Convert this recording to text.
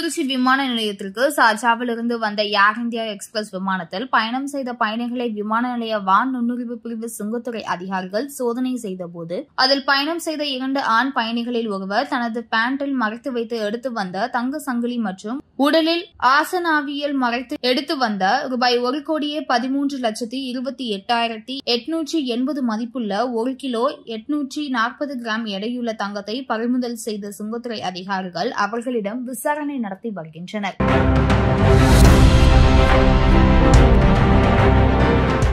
திருச்சி விமான நிலையத்திற்கு சார்ஜாவிலிருந்து வந்த ஏர் இந்தியா எக்ஸ்பிரஸ் விமானத்தில் பயணம் செய்த பயணிகளை விமான நிலைய வான் நுண்ணுரிவு பிரிவு சுங்கத்துறை அதிகாரிகள் சோதனை செய்தபோது அதில் பயணம் செய்த இரண்டு ஆண் பயணிகளில் ஒருவர் தனது பேண்டில் மறைத்து வைத்து எடுத்து வந்த தங்க சங்கிலி மற்றும் உடலில் ஆசனாவியல் மறைத்து எடுத்து வந்த ரூபாய் ஒரு கோடியே பதிமூன்று லட்சத்தி இருபத்தி எட்டாயிரத்தி எட்நூற்றி எண்பது மதிப்புள்ள ஒரு கிலோ எட்நூற்றி நாற்பது கிராம் எடையுள்ள தங்கத்தை பறிமுதல் செய்த சுங்கத்துறை அதிகாரிகள் அவர்களிடம் விசாரணை நடத்தி வருகின்றனர்